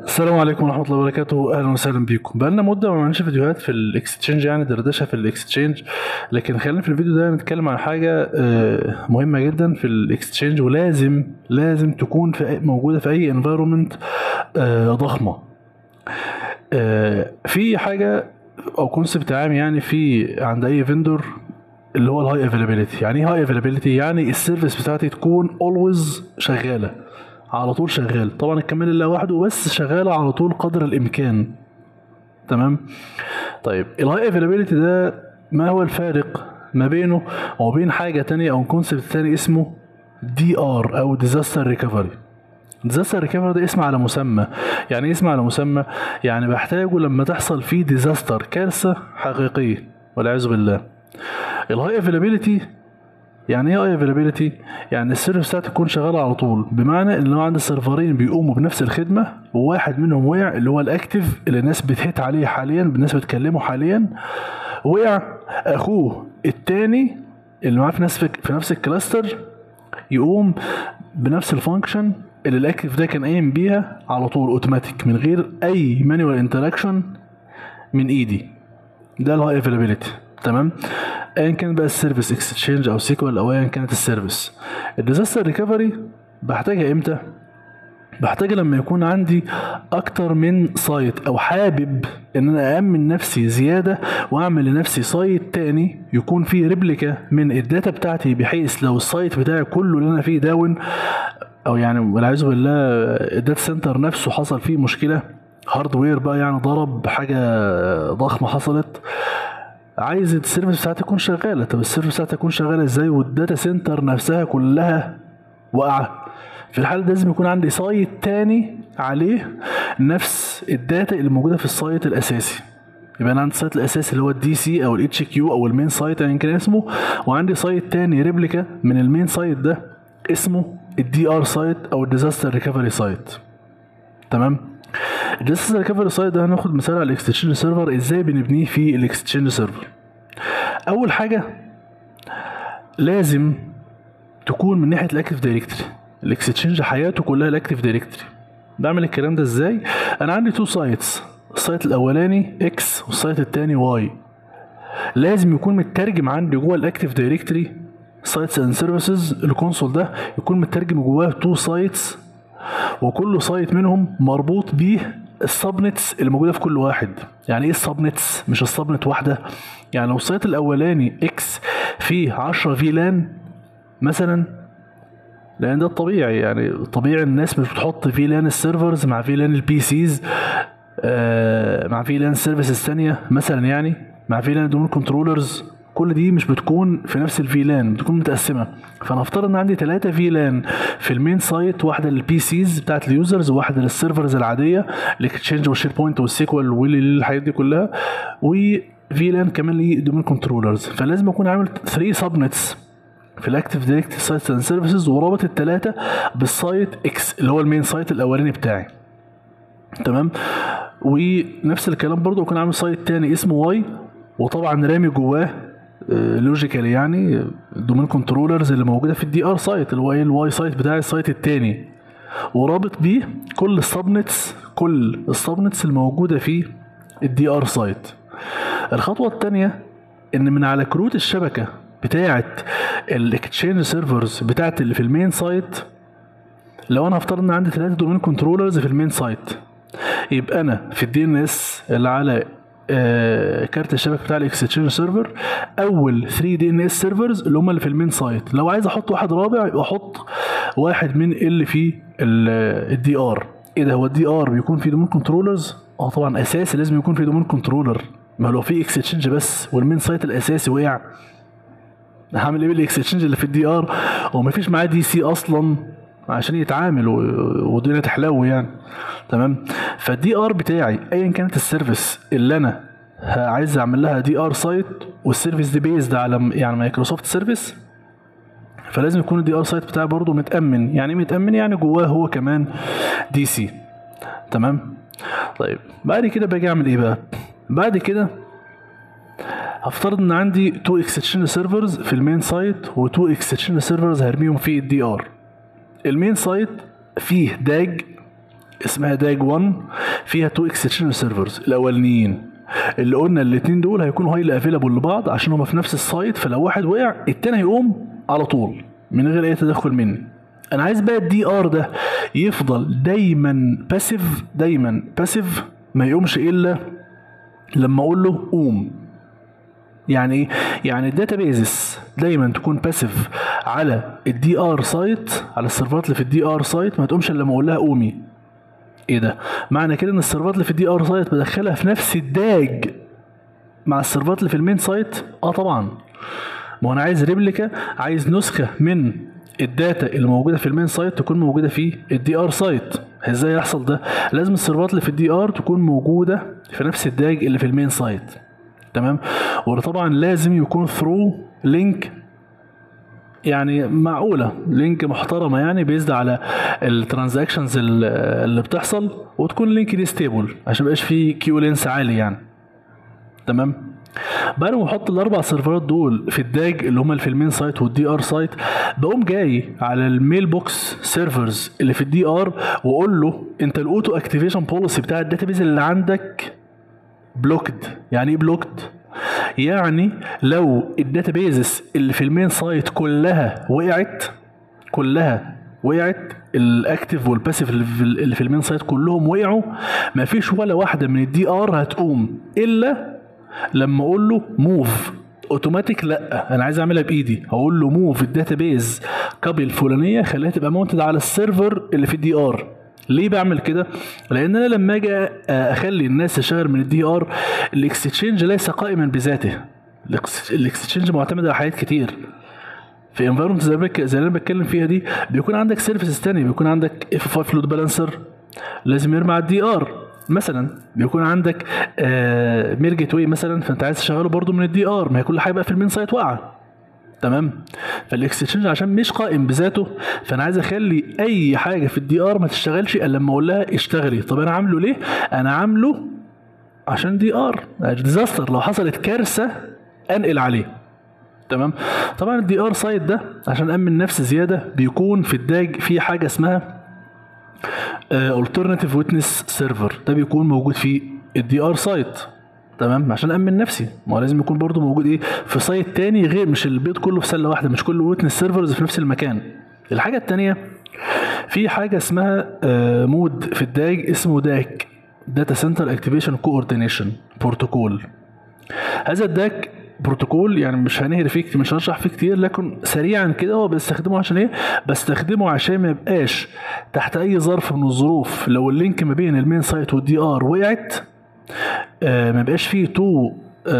السلام عليكم ورحمة الله وبركاته أهلا وسهلا بيكم بقالنا مدة ما عملناش فيديوهات في الاكستشينج يعني دردشة في الاكستشينج لكن خلينا في الفيديو ده نتكلم عن حاجة آه، مهمة جدا في الاكستشينج ولازم لازم تكون في أي- موجودة في أي انفايرومنت ضخمة آه، في حاجة أو كونسبت عام يعني في عند أي فيندور اللي هو الهاي افيلابيلتي يعني ايه هاي افيلابيلتي يعني السيرفيس بتاعتي تكون اولويز شغاله على طول شغال طبعا الكمال لله وحده بس شغاله على طول قدر الامكان تمام طيب الهاي افيلابيلتي ده ما هو الفارق ما بينه وبين حاجه تانية او كونسبت تاني اسمه دي ار او ديزاستر ريكفري ديزاستر ريكفري ده اسم على مسمى يعني ايه اسم على مسمى يعني بحتاجه لما تحصل فيه ديزاستر كارثه حقيقيه والعياذ بالله الهاي افيلابيلتي يعني ايه هاي افيلابيلتي يعني السيرفيس بتاعتي تكون شغاله على طول بمعنى ان لو عندي سيرفرين بيقوموا بنفس الخدمه وواحد منهم وقع اللي هو الاكتف اللي الناس بتهت عليه حاليا الناس بتكلمه حاليا وقع اخوه التاني اللي معاه في نفس في نفس الكلاستر يقوم بنفس الفانكشن اللي الاكتف ده كان قايم بيها على طول اوتوماتيك من غير اي مانوال انتراكشن من ايدي ده الهاي افيلابيلتي تمام ايا كان بقى السيرفيس اكستشينج او سيكوال او ايا كانت السيرفيس الديزاستر ريكفري بحتاجها امتى بحتاج لما يكون عندي اكتر من سايت او حابب ان انا امن نفسي زياده واعمل لنفسي سايت تاني يكون فيه ريبليكا من الداتا بتاعتي بحيث لو السايت بتاعي كله اللي انا فيه داون او يعني والعياذ بالله الداتا سنتر نفسه حصل فيه مشكله هاردوير بقى يعني ضرب حاجه ضخمه حصلت عايز السيرفيس بتاعتي تكون شغاله طب السيرفيس بتاعتي تكون شغاله ازاي والداتا سنتر نفسها كلها واقعه في الحالة ده لازم يكون عندي سايت تاني عليه نفس الداتا اللي موجودة في السايت الأساسي يبقى انا عندي السايت الاساسي اللي هو الدي سي او الاتش كيو او المين سايت ايا كان اسمه وعندي سايت تاني ريبليكا من المين سايت ده اسمه الدي ار سايت او الديزاستر ريكفري سايت تمام الديزاستر ريكفري سايت ده هناخد مثال على الاكستشينج سيرفر ازاي بنبنيه في الاكستشينج سيرفر اول حاجه لازم تكون من ناحيه الاكتف دايركتري الاكستشينج حياته كلها الاكتف دايركتري بعمل الكلام ده ازاي انا عندي تو سايتس السايت الاولاني اكس والسايت التاني واي لازم يكون مترجم عندي جوه الاكتف دايركتري سايتس اند سيرفيسز الكونسول ده يكون مترجم جواه تو سايتس وكل سايت منهم مربوط بيه السبنتس اللي موجوده في كل واحد يعني ايه السبنتس مش السبنت واحده يعني لو السايت الاولاني اكس فيه 10 فيلان مثلا لان ده الطبيعي يعني طبيعي الناس مش بتحط فيلان السيرفرز مع فيلان البي سيز آه مع فيلان سيرفيسز ثانيه مثلا يعني مع فيلان دون كنترولرز كل دي مش بتكون في نفس الفيلان بتكون متقسمه فانا افترض ان عندي ثلاثه فيلان في المين سايت واحده للبي سيز بتاعت اليوزرز وواحده للسيرفرز العاديه الاكتشينج والشير بوينت والسيكوال والحاجات دي كلها وفيلان كمان لدومين كنترولرز فلازم اكون عامل 3 سبنتس في الاكتف دايركت سايتس اند سيرفيسز ورابط الثلاثه بالسايت اكس اللي هو المين سايت الاولاني بتاعي تمام ونفس الكلام برضو كان عامل سايت تاني اسمه واي وطبعا رامي جواه لوجيكالي يعني الدومين كنترولرز اللي موجوده في الدي ار سايت اللي هو ايه الواي سايت بتاع السايت التاني ورابط بيه كل السبنتس كل السبنتس الموجوده في الدي ار سايت الخطوه الثانيه ان من على كروت الشبكه بتاعه الاكتشينج سيرفرز بتاعه اللي في المين سايت لو انا هفترض ان عندي ثلاثه دومين كنترولرز في المين سايت يبقى انا في الدي ان اس اللي على آه كارت الشبكه بتاع الاكستشينج سيرفر اول 3 دي ان اس سيرفرز اللي هم اللي في المين سايت لو عايز احط واحد رابع يبقى احط واحد من اللي في الدي ار ايه ده هو الدي ار بيكون فيه دومين كنترولرز اه طبعا اساسي لازم يكون فيه دومين كنترولر ما لو في اكستشينج بس والمين سايت الاساسي وقع هعمل ايه بالاكستشينج اللي في الدي ار ومفيش معاه دي سي اصلا عشان يتعامل والدنيا تحلو يعني تمام فالدي ار بتاعي ايا كانت السيرفيس اللي انا عايز اعمل لها دي ار سايت والسيرفيس دي بيزد على يعني مايكروسوفت سيرفيس فلازم يكون الدي ار سايت بتاعي برضه متامن يعني ايه متامن يعني جواه هو كمان دي سي تمام طيب بعد كده باجي اعمل ايه بقى بعد كده هفترض ان عندي تو اكستشن سيرفرز في المين سايت وتو اكستشن سيرفرز هرميهم في الدي ار المين سايت فيه داج اسمها داج 1 فيها تو اكستشينج سيرفرز الاولانيين اللي قلنا الاثنين دول هيكونوا هايلي افيلابل لبعض عشان هما في نفس السايت فلو واحد وقع التاني هيقوم على طول من غير اي تدخل مني انا عايز بقى الدي ار ده يفضل دايما باسيف دايما باسيف ما يقومش الا لما اقول له قوم يعني ايه يعني الداتابيزز دايما تكون باسيف على الدي ار سايت على السيرفرات اللي في الدي ار سايت ما تقومش الا لما اقول لها قومي ايه ده معنى كده ان السيرفرات اللي في الدي ار سايت بدخلها في نفس الداج مع السيرفرات اللي في المين سايت اه طبعا ما هو انا عايز ريبليكا عايز نسخه من الداتا اللي موجوده في المين سايت تكون موجوده في الدي ار سايت ازاي يحصل ده لازم السيرفرات اللي في الدي ار تكون موجوده في نفس الداج اللي في المين سايت تمام وطبعا لازم يكون ثرو لينك يعني معقولة لينك محترمة يعني بيزد على الترانزاكشنز اللي بتحصل وتكون لينك دي ستيبل عشان ميبقاش فيه كيو لينس عالي يعني تمام بعد ما بحط الاربع سيرفرات دول في الداج اللي هم اللي في المين سايت والدي ار سايت بقوم جاي على الميل بوكس سيرفرز اللي في الدي ار واقول له انت الاوتو اكتيفيشن بوليسي بتاع الداتابيز اللي عندك بلوكد يعني ايه بلوكد يعني لو الداتابيزز اللي في المين سايت كلها وقعت كلها وقعت الاكتف والباسيف اللي في المين سايت كلهم وقعوا مفيش ولا واحده من الدي ار هتقوم الا لما اقول له موف اوتوماتيك لا انا عايز اعملها بايدي هقول له موف الداتابيز كابي الفلانيه خليها تبقى مونتد على السيرفر اللي في الدي ار ليه بعمل كده؟ لان انا لما اجي اخلي الناس تشتغل من الدي ار الاكستشينج ليس قائما بذاته الاكستشينج معتمد على حاجات كتير في انفايرمنت زي زي اللي انا بتكلم فيها دي بيكون عندك سيرفيسز تاني بيكون عندك اف 5 لود بالانسر لازم يرمي على الدي ار مثلا بيكون عندك آه مير جيت واي مثلا فانت عايز تشغله برضو من الدي ار ما هي كل حاجه بقى في المين سايت واقعه تمام فالاكستشينج عشان مش قائم بذاته فانا عايز اخلي اي حاجه في الدي ار ما تشتغلش الا لما اقول لها اشتغلي طب انا عامله ليه انا عامله عشان دي ار ديزاستر لو حصلت كارثه انقل عليه تمام طبعا الدي ار سايت ده عشان امن نفسي زياده بيكون في الداج في حاجه اسمها alternative ويتنس سيرفر ده بيكون موجود في الدي ار سايت تمام عشان امن نفسي ما هو لازم يكون برضو موجود ايه في سايت تاني غير مش البيض كله في سله واحده مش كل ويتنس سيرفرز في نفس المكان الحاجه التانيه في حاجه اسمها آه مود في الداج اسمه داك داتا سنتر اكتيفيشن كوردينيشن بروتوكول هذا الداك بروتوكول يعني مش هنهري فيه مش هنشرح فيه كتير لكن سريعا كده هو بستخدمه عشان ايه بستخدمه عشان ما يبقاش تحت اي ظرف من الظروف لو اللينك ما بين المين سايت والدي ار وقعت آه ما يبقاش فيه تو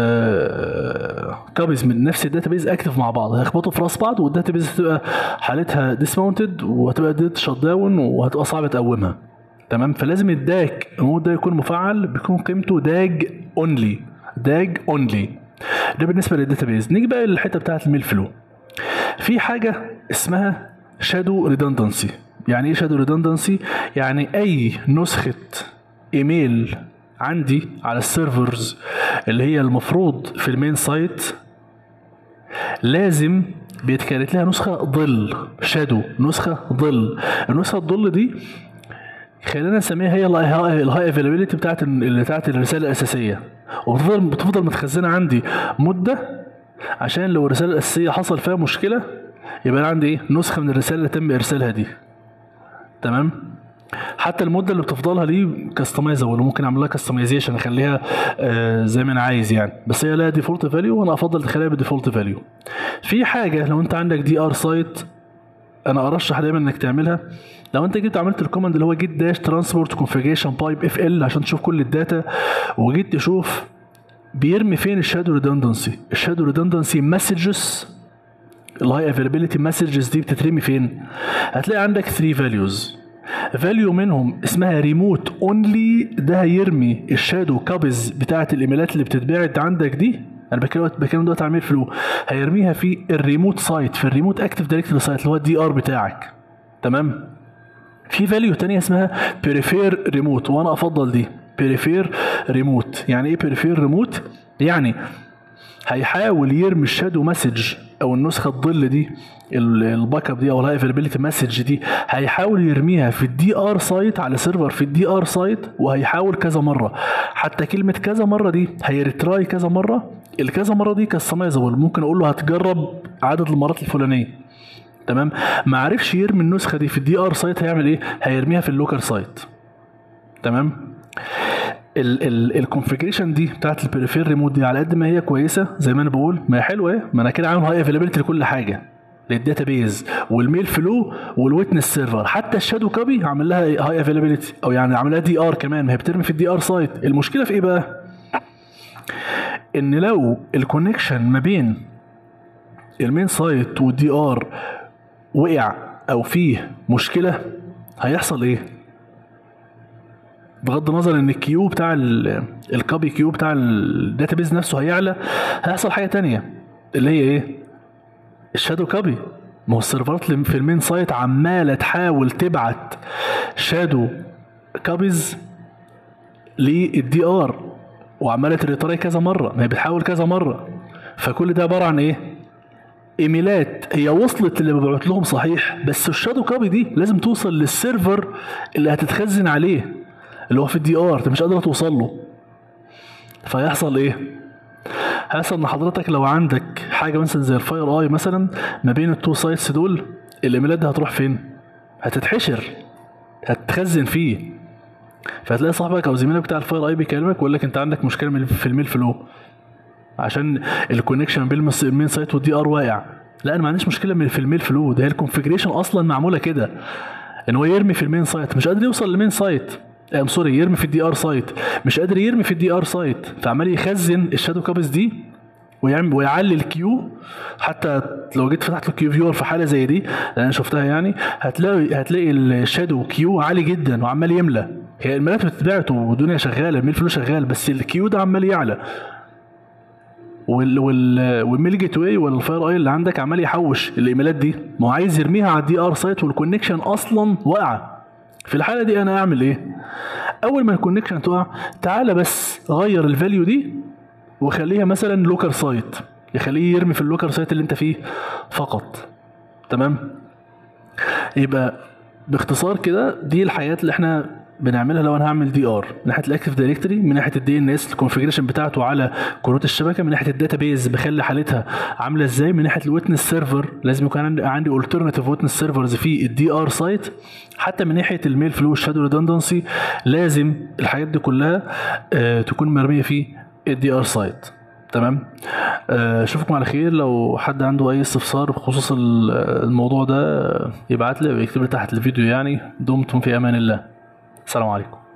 آه كابيز من نفس الداتابيز اكتف مع بعض هيخبطوا في راس بعض والداتابيز هتبقى حالتها ديسماونتد وهتبقى ديت شت داون وهتبقى صعب تقومها تمام فلازم الداك المود ده يكون مفعل بيكون قيمته داج اونلي داج اونلي ده بالنسبه للداتابيز نيجي بقى للحته بتاعه الميل فلو في حاجه اسمها شادو ريدندنسي يعني ايه شادو ريدندنسي يعني اي نسخه ايميل عندي على السيرفرز اللي هي المفروض في المين سايت لازم بيتكرت لها نسخه ظل شادو نسخه ظل النسخه الظل دي خلينا نسميها هي الهاي افيلابيلتي بتاعت بتاعت الرساله الاساسيه وبتفضل بتفضل متخزنه عندي مده عشان لو الرساله الاساسيه حصل فيها مشكله يبقى انا عندي ايه نسخه من الرساله اللي تم ارسالها دي تمام حتى المده اللي بتفضلها دي كاستمايزابل ممكن اعمل لها كاستمايزيشن اخليها آه زي ما انا عايز يعني بس هي لها ديفولت فاليو وانا افضل تخليها بديفولت فاليو في حاجه لو انت عندك دي ار سايت انا ارشح دايما انك تعملها لو انت جيت عملت الكوماند اللي هو جيت داش ترانسبورت كونفيجريشن بايب اف ال عشان تشوف كل الداتا وجيت تشوف بيرمي فين الشادو ريدندنسي الشادو ريدندنسي مسجز الهاي افيلابيلتي مسجز دي بتترمي فين هتلاقي عندك 3 فاليوز فاليو منهم اسمها ريموت اونلي ده هيرمي الشادو كابز بتاعه الايميلات اللي بتتبعت عندك دي انا بتكلم بتكلم دلوقتي عن فلو هيرميها في الريموت سايت في الريموت اكتف دايركتوري سايت اللي هو الدي ار بتاعك تمام في فاليو تانية اسمها بيريفير ريموت وانا افضل دي بيريفير ريموت يعني ايه بيريفير ريموت يعني هيحاول يرمي الشادو مسج او النسخه الظل دي ال- الباك اب دي او الهاي افيلابيلتي مسج دي هيحاول يرميها في الدي ار سايت على سيرفر في الدي ار سايت وهيحاول كذا مره حتى كلمه كذا مره دي هيرتراي كذا مره الكذا مره دي كاستمايزابل ممكن اقول له هتجرب عدد المرات الفلانيه تمام ما عرفش يرمي النسخه دي في الدي ار سايت هيعمل ايه هيرميها في اللوكال سايت تمام الكونفجريشن دي بتاعت البريفير ريموت دي على قد ما هي كويسه زي ما انا بقول ما هي حلوه ايه ما انا كده عامل هاي افيلابيلتي لكل حاجه للداتابيز والميل فلو والويتنس سيرفر حتى الشادو كوبي عامل لها هاي افيلابيلتي او يعني عامل لها دي ار كمان ما هي بترمي في الدي ار سايت المشكله في ايه بقى ان لو الكونكشن ما بين المين سايت والدي ار وقع او فيه مشكله هيحصل ايه بغض النظر ان الكيو بتاع ال- الكوبي كيو بتاع الداتابيز نفسه هيعلى هيحصل حاجه تانية اللي هي ايه الشادو كوبي ما هو السيرفرات اللي في المين سايت عماله تحاول تبعت شادو كوبيز للدي ار وعماله تريتراي كذا مره ما هي بتحاول كذا مره فكل ده عباره عن ايه ايميلات هي وصلت اللي ببعت لهم صحيح بس الشادو كوبي دي لازم توصل للسيرفر اللي هتتخزن عليه اللي هو في الدي ار انت مش قادر توصل له فيحصل ايه هيحصل ان حضرتك لو عندك حاجه مثلا زي الفاير اي مثلا ما بين التو سايتس دول الايميلات دي هتروح فين هتتحشر هتتخزن فيه فهتلاقي صاحبك او زميلك بتاع الفاير اي بيكلمك ويقول لك انت عندك مشكله من- في الميل فلو عشان الكونكشن بين المس- المين سايت والدي ار واقع لا انا ما عنديش مشكله من في الميل فلو ده هي الكونفجريشن اصلا معموله كده ان هو يرمي في المين سايت مش قادر يوصل للمين سايت ام سوري يرمي في الدي ار سايت مش قادر يرمي في الدي ار سايت فعمال يخزن الشادو كابس دي ويعمل ويعلي الكيو حتى لو جيت فتحت الكيو فيور في حاله زي دي اللي انا شفتها يعني هتلاقي هتلاقي الشادو كيو عالي جدا وعمال يملى هي الملف بتتبعت والدنيا شغاله الميل فلو شغال بس الكيو ده عمال يعلى وال وال والميل جيت واي والفاير اي اللي عندك عمال يحوش الايميلات دي ما هو عايز يرميها على الدي ار سايت والكونكشن اصلا واقعه في الحاله دي انا اعمل ايه اول ما الكونكشن تقع تعالى بس غير الفاليو دي وخليها مثلا لوكال سايت يخليه يرمي في اللوكال سايت اللي انت فيه فقط تمام يبقى باختصار كده دي الحاجات اللي احنا بنعملها لو انا هعمل دي ار من ناحيه الاكتف دايركتوري من ناحيه الدي ان اس الكونفجريشن بتاعته على كروت الشبكه من ناحيه الداتابيز بخلي حالتها عامله ازاي من ناحيه الويتنس سيرفر لازم يكون عندي عندي الترناتيف ويتنس سيرفرز في الدي ار سايت حتى من ناحيه الميل فلو الشادو ريدندنسي لازم الحاجات دي كلها آه تكون مرميه في الدي ار سايت تمام آه، اشوفكم على خير لو حد عنده اي استفسار بخصوص ال- الموضوع ده يبعت لي ويكتب لي تحت الفيديو يعني دمتم في امان الله السلام عليكم